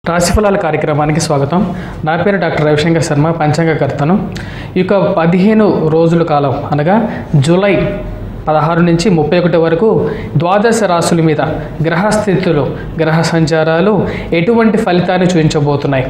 రాశిఫలాల కార్యక్రమానికి స్వాగతం నా పేరు డాక్టర్ రవిశంకర్ శర్మ పంచాంగకర్తను ఈ యొక్క పదిహేను రోజుల కాలం అనగా జూలై పదహారు నుంచి ముప్పై ఒకటి వరకు ద్వాదశ రాశుల మీద గ్రహస్థితులు గ్రహ సంచారాలు ఎటువంటి ఫలితాన్ని చూపించబోతున్నాయి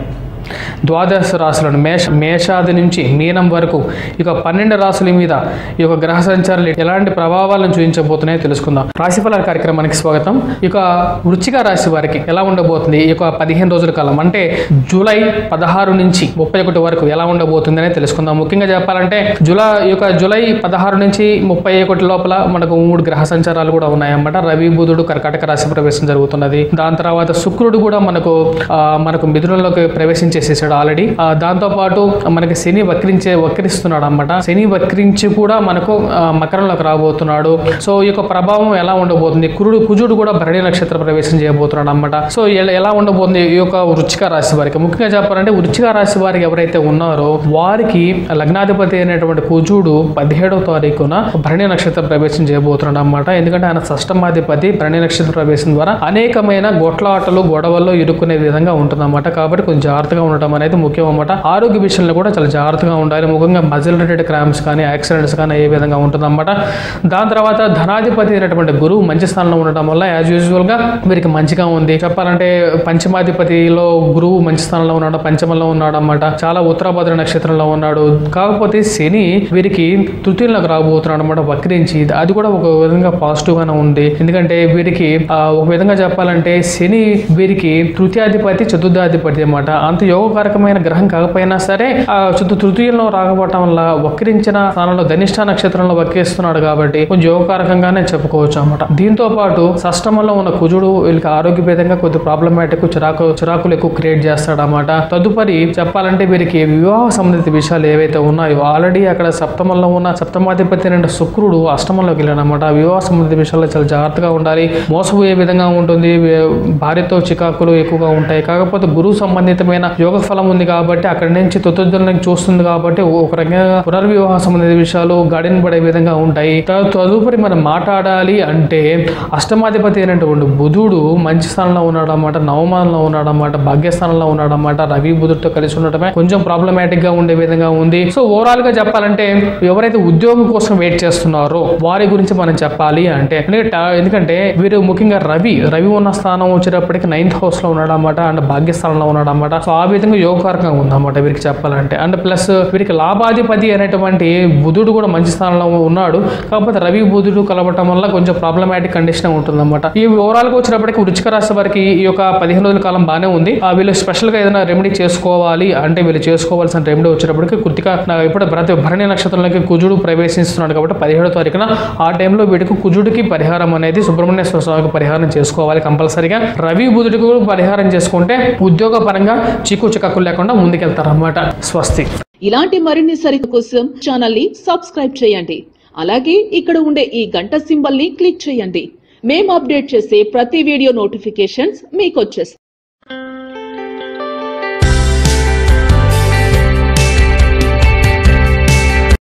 ద్వాదశ రాశులను మేష మేషాది నుంచి మీనం వరకు ఇక పన్నెండు రాశుల మీద ఈ యొక్క గ్రహ సంచారాలు ఎలాంటి ప్రభావాలను చూపించబోతున్నాయో తెలుసుకుందాం రాశిఫలాల కార్యక్రమానికి స్వాగతం ఇక వృచ్చిక రాశి వారికి ఎలా ఉండబోతుంది ఈ యొక్క పదిహేను రోజుల కాలం అంటే జూలై పదహారు నుంచి ముప్పై ఒకటి వరకు ఎలా ఉండబోతుంది అనేది తెలుసుకుందాం ముఖ్యంగా చెప్పాలంటే జూలై ఈ యొక్క జూలై పదహారు నుంచి ముప్పై ఒకటి లోపల మనకు మూడు గ్రహ సంచారాలు కూడా ఉన్నాయన్నమాట రవి బుధుడు కర్కాటక రాశి ప్రవేశం జరుగుతున్నది దాని తర్వాత శుక్రుడు కూడా మనకు ఆ, మనకు మిథునంలోకి ప్రవేశించేసేసాడు ఆల్రెడీ దాంతో పాటు మనకి శని వక్రించే వక్రిస్తున్నాడు అనమాట శని వక్రించి కూడా మనకు ఆ, మకరంలోకి రాబోతున్నాడు సో ఈ యొక్క ప్రభావం ఎలా ఉండబోతుంది కురుడు కుజుడు కూడా భరణి నక్షత్ర ప్రవేశం చేయబోతున్నాడు అనమాట సో ఎల- ఎలా ఉండబోతుంది ఈ యొక్క వృచ్చిక రాశి వారికి ముఖ్యంగా చెప్పాలంటే వృచ్చిక రాశి వారికి ఎవరైతే ఉన్నారో వారికి లగ్నాధిపతి అయినటువంటి కుజుడు పదిహేడవ తారీఖున భరణి నక్షత్ర ప్రవేశం చేయబోతున్నాడు అనమాట ఎందుకంటే ఆయన షష్టమాధిపతి భరణి నక్షత్ర ప్రవేశం ద్వారా అనేకమైన గొట్లాటలు గొడవల్లో ఇరుక్కునే విధంగా ఉంటుందన్నమాట కాబట్టి కొంచెం జాగ్రత్తగా ఉండటం అనేది ముఖ్యం అన్నమాట ఆరోగ్య విషయంలో కూడా చాలా జాగ్రత్తగా ఉండాలి ముఖ్యంగా మజిల్ రిలేటెడ్ క్రామ్స్ కానీ యాక్సిడెంట్స్ కానీ ఏ విధంగా ఉంటుందన్నమాట దాని తర్వాత ధనాధిపతి అయినటువంటి గురువు మంచి స్థానంలో ఉండటం వల్ల యాజ్ యూజువల్ గా వీరికి మంచిగా ఉంది చెప్పాలంటే పంచమాధిపతిలో గురువు మంచి స్థానంలో ఉన్నాడు పంచమంలో ఉన్నాడు అన్నమాట చాలా ఉత్తరాభద్ర నక్షత్రంలో ఉన్నాడు కాకపోతే శని వీరికి తృతీయంలోకి రాబోతున్నాడు అనమాట వక్రించి అది కూడా ఒక విధంగా పాజిటివ్ గానే ఉంది ఎందుకంటే వీరికి ఆ, ఒక విధంగా చెప్పాలంటే శని వీరికి తృతీయాధిపతి చతుర్థాధిపతి అన్నమాట అంత యోగకారకమైన గ్రహం కాకపోయినా సరే ఆ చతు తృతీయంలో రాకపోవటం వల్ల వక్రించిన స్థానంలో ధనిష్ట నక్షత్రంలో వక్రిస్తున్నాడు కాబట్టి కొంచెం యోగకారకంగానే చెప్పుకోవచ్చు అన్నమాట దీంతో పాటు షష్టమంలో ఉన్న కుజుడు వీళ్ళకి ఆరోగ్యభేదంగా కొద్ది ప్రాబ్లమాటిక్ చిరాకు చిరాకులు ఎక్కువ క్రియేట్ చేస్తాడన్నమాట తదుపరి చెప్పాలంటే వీరికి వివాహ సంబంధిత విషయాలు ఏవైతే ఉన్నాయో ఆల్రెడీ అక్కడ సప్తమంలో ఉన్న సప్తమాధిపతి అయిన శుక్రుడు అష్టమంలోకి వెళ్ళాడనమాట వివాహ సంబంధిత విషయాల్లో చాలా జాగ్రత్తగా ఉండాలి మోసపు ఏ విధంగా ఉంటుంది వే- భార్యతో చికాకులు ఎక్కువగా ఉంటాయి కాకపోతే గురువు సంబంధితమైన యోగ ఫలం ఉంది కాబట్టి అక్కడి నుంచి తుతుర్ధులను చూస్తుంది కాబట్టి ఒక రకంగా పునర్వివాహ సంబంధిత విషయాలు గాడిన పడే విధంగా ఉంటాయి త- తదుపరి మనం మాట్లాడాలి అంటే అష్టమాధిపతి అయినటువంటి బుధుడు మంచి స్థానంలో ఉన్నాడు అన్నమాట నవమానంలో ఉన్నాడు అన్నమాట భాగ్యస్థానంలో ఉన్నాడు అన్నమాట రవి బుధుడితో కలిసి ఉండటమే కొంచెం ప్రాబ్లమాటిక్ గా ఉండే విధంగా ఉంది సో ఓవరాల్ గా చెప్పాలంటే ఎవరైతే ఉద్యోగం కోసం వెయిట్ చేస్తున్నారో వారి గురించి మనం చెప్పాలి అంటే ఎందుకంటే టా- ఎందుకంటే వీరు ముఖ్యంగా రవి రవి ఉన్న స్థానం వచ్చేటప్పటికి నైన్త్ హౌస్ లో ఉన్నాడు అన్నమాట అండ్ భాగ్యస్థానంలో ఉన్నాడు అన్నమాట సో ఆ విధంగా యోగకారకంగా ఉందన్నమాట వీరికి చెప్పాలంటే అండ్ ప్లస్ వీరికి లాభాధిపతి అనేటువంటి బుధుడు కూడా మంచి స్థానంలో ఉన్నాడు కాకపోతే రవి బుధుడు కలవటం వల్ల కొంచెం ప్రాబ్లమాటిక్ కండిషన్ ఉంటుందన్నమాట ఈ ఓవరాల్ గా వచ్చినప్పటికి వృచ్చిక రాశి వారికి ఈ యొక్క పదిహేను రోజుల కాలం బాగానే ఉంది ఆ వీళ్ళు స్పెషల్ గా ఏదైనా రెమెడీ చేసుకోవాలి అంటే వీళ్ళు చేసుకోవాల్సిన రెమెడీ వచ్చేటప్పటికి కృతిక నా ఇప్పుడు ప్రతి భరణి నక్షత్రంలోకి కుజుడు ప్రవేశిస్తున్నాడు కాబట్టి పదిహేడో తారీఖున ఆ టైంలో వీడికి కుజుడికి పరిహారం అనేది సుబ్రహ్మణ్యేశ్వర స్వామికి పరిహారం చేసుకోవాలి కంపల్సరీగా రవి బుధుడికి కూడా పరిహారం చేసుకుంటే ఉద్యోగ పరంగా చిక్కు చికాకులు లేకుండా ముందుకెళ్తారన్నమాట స్వస్తి ఇలాంటి మరిన్ని సరిత కోసం ఛానల్ ని సబ్స్క్రైబ్ చేయండి అలాగే ఇక్కడ ఉండే ఈ గంట సింబల్ ని క్లిక్ చేయండి మేము అప్డేట్ చేసే ప్రతి వీడియో నోటిఫికేషన్స్ మీకు వచ్చేస్తాయి